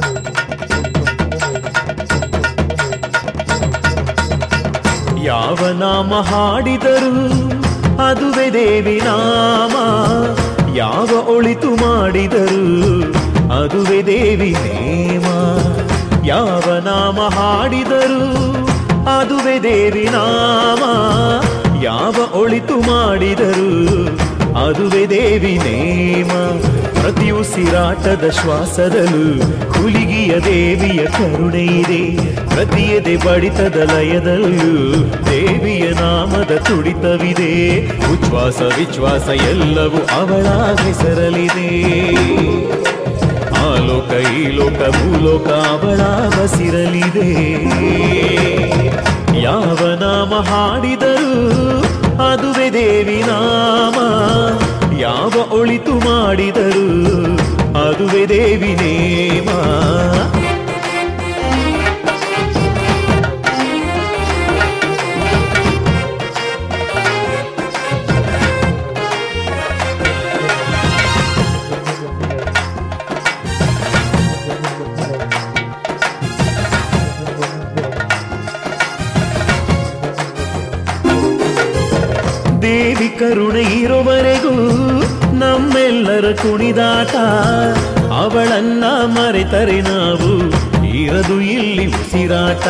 ಯಾವ ನಾಮ ಹಾಡಿದರು ಅದುವೆ ದೇವಿ ನಾಮ ಯಾವ ಒಳಿತು ಮಾಡಿದರು ಅದುವೆ ದೇವಿ ನೇಮ ಯಾವ ನಾಮ ಹಾಡಿದರು ಅದುವೆ ದೇವಿ ನಾಮ ಯಾವ ಒಳಿತು ಮಾಡಿದರು ಅದುವೆ ದೇವಿ ನೇಮ ಪ್ರತಿ ಉಸಿರಾಟದ ಶ್ವಾಸದಲ್ಲೂ ಹುಲಿಗಿಯ ದೇವಿಯ ಕರುಣೆ ಇದೆ ಪ್ರತಿ ಎದೆ ಬಡಿತದ ಲಯದಲ್ಲೂ ದೇವಿಯ ನಾಮದ ತುಡಿತವಿದೆ ಉಚ್ಛ್ವಾಸ ವಿಶ್ವಾಸ ಎಲ್ಲವೂ ಅವಳ ಹೆಸರಲಿದೆ ಆ ಲೋಕ ಈ ಲೋಕ ಭೂಲೋಕ ಅವಳ ಬಸಿರಲಿದೆ ಯಾವ ನಾಮ ಹಾಡಿದರೂ ಅದುವೆ ದೇವಿ ನಾಮ ಯಾವ ಒಳಿತು ಮಾಡಿದರು ಅದುವೆ ದೇವಿ ನೇಮ ದೇವಿ ಕರುಣೆ ಇರುವವರೆಗೂ ನಮ್ಮೆಲ್ಲರ ಕುಣಿದಾಟ ಅವಳನ್ನ ಮರೆತರೆ ನಾವು ಇರದು ಇಲ್ಲಿ ಉಸಿರಾಟ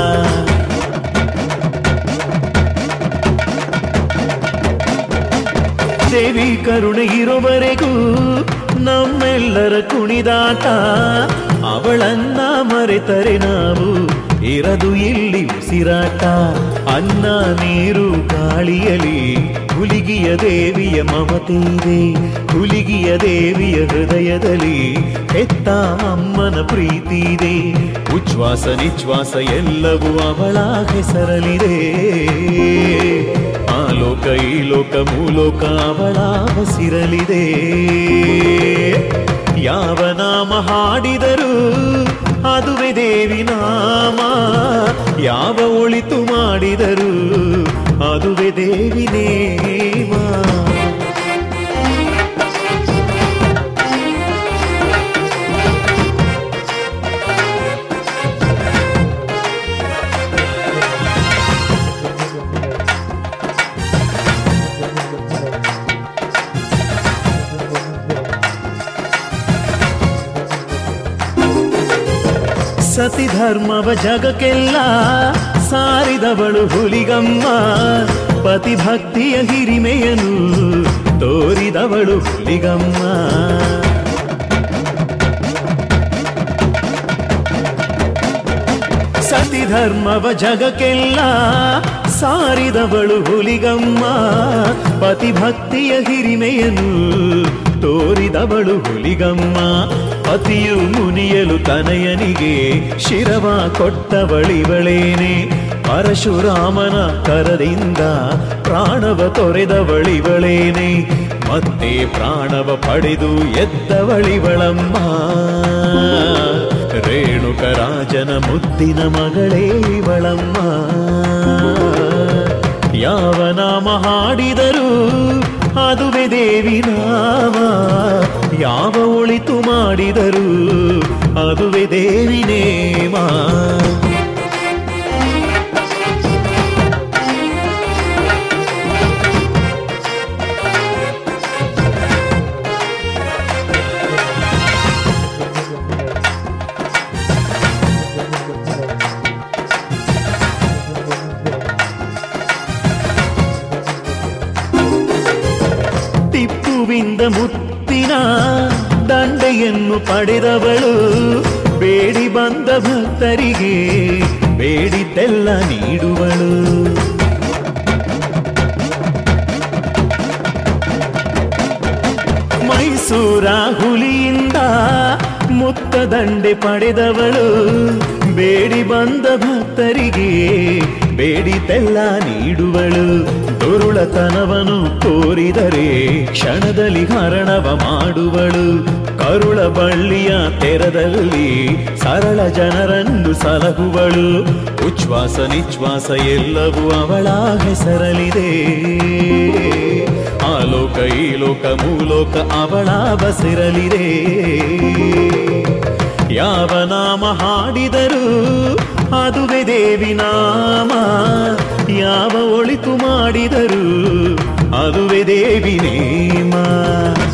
ದೇವಿ ಕರುಣೆ ಇರುವವರೆಗೂ ನಮ್ಮೆಲ್ಲರ ಕುಣಿದಾಟ ಅವಳನ್ನ ಮರೆತರೆ ನಾವು ಇರದು ಇಲ್ಲಿ ಉಸಿರಾಟ ಅನ್ನ ನೀರು ಗಾಳಿಯಲಿ ಹುಲಿಗಿಯ ದೇವಿಯ ಮಮತೆ ಇದೆ ಹುಲಿಗಿಯ ದೇವಿಯ ಹೃದಯದಲ್ಲಿ ಹೆತ್ತ ಅಮ್ಮನ ಪ್ರೀತಿ ಇದೆ ಉಚ್ಛ್ವಾಸ ನಿಶ್ವಾಸ ಎಲ್ಲವೂ ಅವಳ ಹೆಸರಲಿದೆ ಆ ಲೋಕ ಈ ಲೋಕ ಮೂಲೋಕ ಅವಳ ಬಸಿರಲಿದೆ ಯಾವ ನಾಮ ಹಾಡಿದರು ಅದುವೆ ದೇವಿ ನಾಮ ಯಾವ ಒಳಿತು ಮಾಡಿದರು ಅದುವೆ ದೇವಿ ನೇಮ ಸತಿ ಧರ್ಮವ ಜಗಕ್ಕೆಲ್ಲ ಸಾರಿದವಳು ಹುಲಿಗಮ್ಮ ಪತಿ ಭಕ್ತಿಯ ಹಿರಿಮೆಯನು ತೋರಿದವಳು ಹುಲಿಗಮ್ಮ ಸತಿ ಧರ್ಮವ ಜಗಕ್ಕೆಲ್ಲ ಸಾರಿದವಳು ಹುಲಿಗಮ್ಮ ಪತಿ ಭಕ್ತಿಯ ಹಿರಿಮೆಯನು ತೋರಿದವಳು ಹುಲಿಗಮ್ಮ ಪತಿಯು ಮುನಿಯಲು ತನಯನಿಗೆ ಶಿರವ ಕೊಟ್ಟವಳಿವಳೇನೆ ಪರಶುರಾಮನ ಕರದಿಂದ ಪ್ರಾಣವ ತೊರೆದವಳಿವಳೇನೆ ಮತ್ತೆ ಪ್ರಾಣವ ಪಡೆದು ಎದ್ದವಳಿವಳಮ್ಮ ರೇಣುಕ ರಾಜನ ಮುದ್ದಿನ ಮಗಳೇ ಇವಳಮ್ಮ ಯಾವ ನಾಮ ಹಾಡಿದರು ಅದುವೆ ದೇವಿ ನಾಮ ಯಾವ ಒಳಿತು ಮಾಡಿದರು ಅದುವೆ ದೇವಿ ನೇಮ ಟಿಪ್ಪುವಿಂದ ಮುತ್ತಿನ ದಂಡೆಯನ್ನು ಪಡೆದವಳು ಬೇಡಿ ಬಂದ ಭಕ್ತರಿಗೆ ಬೇಡಿದ್ದೆಲ್ಲ ನೀಡುವಳು ಮೈಸೂರ ಹುಲಿಯಿಂದ ಮುತ್ತ ದಂಡೆ ಪಡೆದವಳು ಬೇಡಿ ಬಂದ ಭಕ್ತರಿಗೆ ಬೇಡಿದ್ದೆಲ್ಲ ನೀಡುವಳು ದುರುಳತನವನು ತೋರಿದರೆ ಕ್ಷಣದಲ್ಲಿ ಹರಣವ ಮಾಡುವಳು ಕರುಳ ಬಳ್ಳಿಯ ತೆರದಲ್ಲಿ ಸರಳ ಜನರನ್ನು ಸಲಹುವಳು ಉಚ್ಛ್ವಾಸ ನಿಶ್ವಾಸ ಎಲ್ಲವೂ ಅವಳ ಹೆಸರಲಿದೆ ಆ ಲೋಕ ಈ ಲೋಕ ಮೂಲೋಕ ಅವಳ ಬಸಿರಲಿದೆ ಯಾವ ನಾಮ ಹಾಡಿದರು ಅದುವೆ ದೇವಿ ನಾಮ ಯಾವ ಒಳಿತು ಮಾಡಿದರು ಅದುವೆ ದೇವಿ ನೇಮ